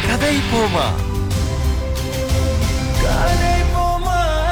கதை போமா கதை போமா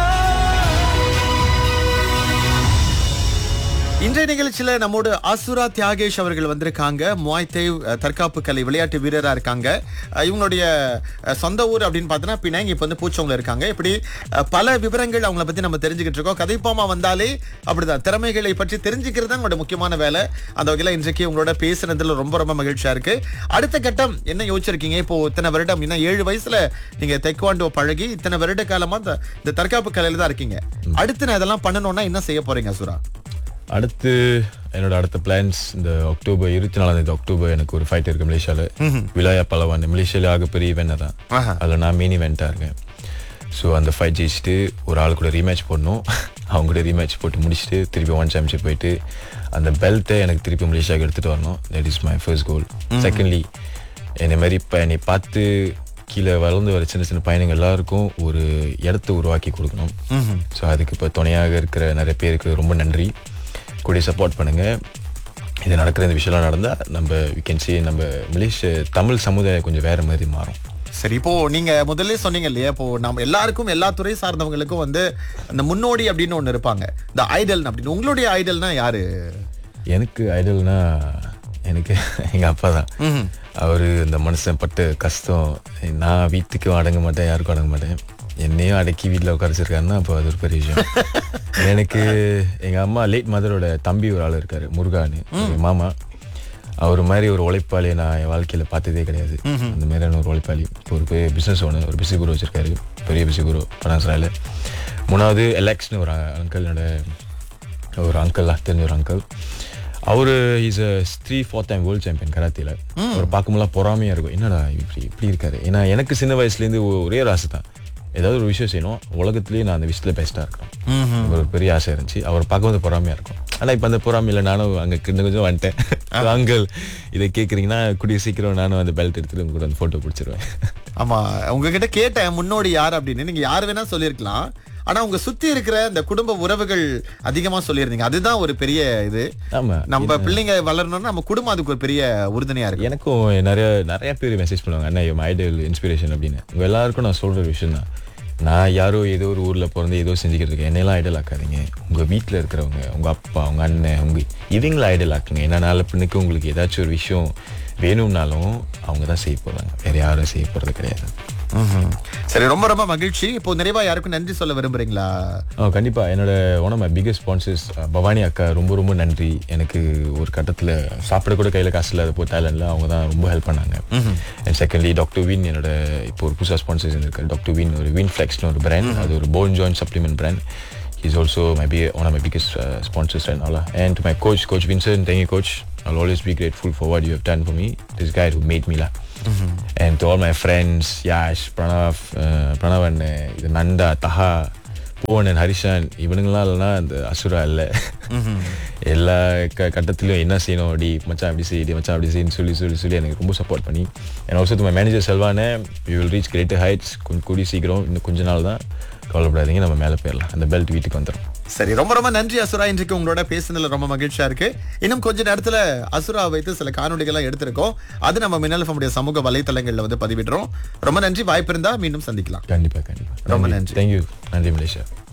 இன்றைய நிகழ்ச்சியில நம்மோடு அசுரா தியாகேஷ் அவர்கள் வந்திருக்காங்க முவாய் தேவ் அஹ், தற்காப்பு கலை விளையாட்டு வீரரா இருக்காங்க அஹ், இவங்களுடைய அஹ், சொந்த ஊர் அப்படின்னு பார்த்தோன்னா பினாங்க இப்ப வந்து பூச்சவங்க இருக்காங்க இப்படி அஹ், பல விவரங்கள் அவங்கள பத்தி நம்ம தெரிஞ்சுக்கிட்டு இருக்கோம் கதைப்பாமா வந்தாலே அப்படிதான் திறமைகளை பற்றி தெரிஞ்சுக்கிறது தான் உங்களோட முக்கியமான வேலை அந்த வகையில இன்றைக்கு உங்களோட பேசுனதுல ரொம்ப ரொம்ப மகிழ்ச்சியா இருக்கு அடுத்த கட்டம் என்ன யோசிச்சிருக்கீங்க இப்போ இத்தனை வருடம் இன்னும் ஏழு வயசுல நீங்க தெக்வாண்டோ பழகி இத்தனை வருட காலமா இந்த- இந்த தற்காப்பு கலையில தான் இருக்கீங்க அடுத்து நான் இதெல்லாம் பண்ணணும்னா என்ன செய்ய போறீங்க அசுரா அடுத்து என்னோட அடுத்த பிளான்ஸ் இந்த அக்டோபர் இருபத்தி நாலாம் தேதி அக்டோபர் எனக்கு ஒரு ஃபைட் இருக்கு மலேசியால விலாயா பலவான் மலேசியால ஆகப்பெரிய இவன் தான் ஆஹா. அதில் நான் மெயின் இவெண்ட்டாக இருக்கேன் ஸோ அந்த ஃபைட் ஜெயிச்சுட்டு ஒரு ஆள் கூட ரீமேட்ச் போடணும் அவங்க கூட ரீமேட்ச் போட்டு முடிச்சுட்டு திருப்பி ஒன் சாம்பியன்ஷிப் போயிட்டு அந்த பெல்ட்டை எனக்கு திருப்பி மலேசியாவுக்கு எடுத்துகிட்டு வரணும் that is my first goal secondly என்னை மாதிரி இப்போ என்னை பார்த்து கீழே வளர்ந்து வர சின்ன சின்ன பையனுங்க எல்லாருக்கும் ஒரு இடத்த உருவாக்கி கொடுக்கணும் ஸோ அதுக்கு இப்போ துணையாக இருக்கிற நிறைய பேருக்கு ரொம்ப நன்றி கூட சப்போர்ட் பண்ணுங்க இது நடக்கிற இந்த விஷயம்லாம் நடந்தால் நம்ம வி கேன் see நம்ம மலேசிய தமிழ் சமுதாயம் கொஞ்சம் வேற மாதிரி மாறும் சரி இப்போ நீங்க முதல்ல சொன்னீங்க இல்லையா இப்போ நம்ம எல்லாருக்கும் எல்லா துறை சார்ந்தவங்களுக்கும் வந்து அந்த முன்னோடி அப்படின்னு ஒண்ணு இருப்பாங்க இந்த ஐடல் அப்படின்னு உங்களுடைய ஐடல்னா யாரு எனக்கு ஐடல்னா எனக்கு எங்கள் அப்பா தான் அவர் இந்த மனுஷன் பட்ட கஷ்டம் நான் வீட்டுக்கும் அடங்க மாட்டேன் யாருக்கும் அடங்க மாட்டேன் என்னையும் அடக்கி வீட்டில் உட்காரச்சிருக்காருன்னா அப்போ அது ஒரு பெரிய விஷயம் எனக்கு எங்கள் அம்மா லேட் மதரோட தம்பி ஒரு ஆள் இருக்காரு முருகான்னு எங்க மாமா அவர் மாதிரி ஒரு உழைப்பாளி நான் என் வாழ்க்கையில் பார்த்ததே கிடையாது அந்த மாதிரியான ஒரு உழைப்பாளி இப்போ ஒரு பெரிய பிஸ்னஸ் ஓனர் ஒரு பிசி குரு வச்சிருக்காரு பெரிய பிசி குரு பனாசராயில் மூணாவது எலெக்ஸ்னு ஒரு அங்கிள் என்னோட ஒரு அங்கிள் தெரிஞ்ச ஒரு அங்கிள் அவரு is a three four time world champion கராத்தியில் அவர் பார்க்கும்போது பொறாமையாக இருக்கும் என்னடா இப்படி இப்படி இருக்காரு ஏன்னா எனக்கு சின்ன வயசுலேருந்து ஒரே ஒரு ஆசை தான் ஏதாவது ஒரு விஷயம் செய்யணும் உலகத்துலேயே நான் அந்த விஷயத்தில் பெஸ்ட்டாக இருக்கணும் ஒரு பெரிய ஆசை இருந்துச்சு அவர் பார்க்கும்போது பொறாமையாக இருக்கும் ஆனால் இப்போ அந்த பொறாமையில் நானும் அங்கே கொஞ்சம் கொஞ்சம் வந்துட்டேன் அங்கிள் இதை கேட்குறீங்கன்னா கூடிய சீக்கிரம் நானும் அந்த பெல்ட் எடுத்துட்டு உங்க கூட அந்த ஃபோட்டோ பிடிச்சிருவேன் ஆமா உங்ககிட்ட கேட்டேன் முன்னோடி யார் அப்படின்னு நீங்க யார் வேணா சொல்லியிருக்கலாம் ஆனா உங்க சுத்தி இருக்கிற இந்த குடும்ப உறவுகள் அதிகமா சொல்லியிருந்தீங்க அதுதான் ஒரு பெரிய இது ஆமாம் நம்ம பிள்ளைங்க வளரணும்னா நம்ம குடும்பம் அதுக்கு ஒரு பெரிய உறுதுணையா இருக்கு எனக்கும் நிறைய நிறைய பேர் மெசேஜ் பண்ணுவாங்க அண்ணா என் ஐடியல் இன்ஸ்பிரேஷன் அப்படின்னு உங்க எல்லாருக்கும் நான் சொல்ற விஷயம் தான் நான் யாரோ ஏதோ ஒரு ஊர்ல பிறந்து ஏதோ செஞ்சுக்கிட்டு இருக்கேன் என்னையெல்லாம் ஐடல் ஆக்காதீங்க உங்க வீட்டில் இருக்கிறவங்க உங்க அப்பா உங்க அண்ணன் உங்க இவங்கள ஐடல் ஆக்குங்க ஏன்னா நாளை பின்னுக்கு உங்களுக்கு ஏதாச்சும் ஒரு விஷயம் வேணும்னாலும் அவங்க தான் செய்ய போறாங்க வேற யாரும் செய்ய போறது கிடையாது ம்ஹும். சரி ரொம்ப ரொம்ப மகிழ்ச்சி இப்போ நிறைவா யாருக்கும் நன்றி சொல்ல விரும்புறீங்களா ஆ கண்டிப்பா என்னோட one of my biggest sponsors Bhavani அக்கா ரொம்ப ரொம்ப நன்றி எனக்கு ஒரு கட்டத்துல சாப்பிட கூட கையில காசு இல்லாத போ தாய்லாண்டில் அவங்க தான் ரொம்ப ஹெல்ப் பண்ணாங்க அண்ட் செகண்ட்லி டாக்டர் வின் என்னோட இப்போ ஒரு புதுசாக ஸ்பான்சர்ஸ் இருக்காரு டாக்டர் வின் ஒரு வின் ஃபிளெக்ஸ்னு ஒரு பிராண்ட் அது ஒரு bone joint supplement brand is also my b one of my biggest sponsors and all and my coach coach Vinson thank you coach I'll always be grateful for what you have done for me. This guy who made me lah. And to all my friends, Yash, Pranav, uh, Pranav and uh, இது Nanda தஹா பூவன் and ஹரிஷான் இவனுங்களாம் இல்லைன்னா அந்த அசுரா இல்லை எல்லா க கட்டத்திலையும் என்ன செய்யணும் அப்படி மச்சான் அப்படி செய்யுது மச்சான் அப்படி செய்யுன்னு சொல்லி சொல்லி சொல்லி எனக்கு ரொம்ப சப்போர்ட் பண்ணி அண்ட் ஆல்சோ மை மேனேஜர் செல்வானே you will reach greater heights கொஞ்சம் கூடி சீக்கிரம் இன்னும் கொஞ்ச நாள் தான் கவலைப்படாதீங்க நம்ம மேலே போயிடலாம் அந்த பெல்ட் வீட்டுக்கு வந்துடும் சரி ரொம்ப ரொம்ப நன்றி அசுரா இன்றைக்கு உங்களோட பேசுனதுல ரொம்ப மகிழ்ச்சியா இருக்கு இன்னும் கொஞ்ச நேரத்துல அசுரா வைத்து சில காணொலிகள்லாம் எடுத்திருக்கோம் அது நம்ம மின்னல் நம்முடைய சமூக வலைத்தளங்கள்ல வந்து பதிவிடுறோம் ரொம்ப நன்றி வாய்ப்பு இருந்தா மீண்டும் சந்திக்கலாம் கண்டிப்பாக கண்டிப்பாக ரொம்ப நன்றி. தேங்க்யூ நன்றி மலேசியா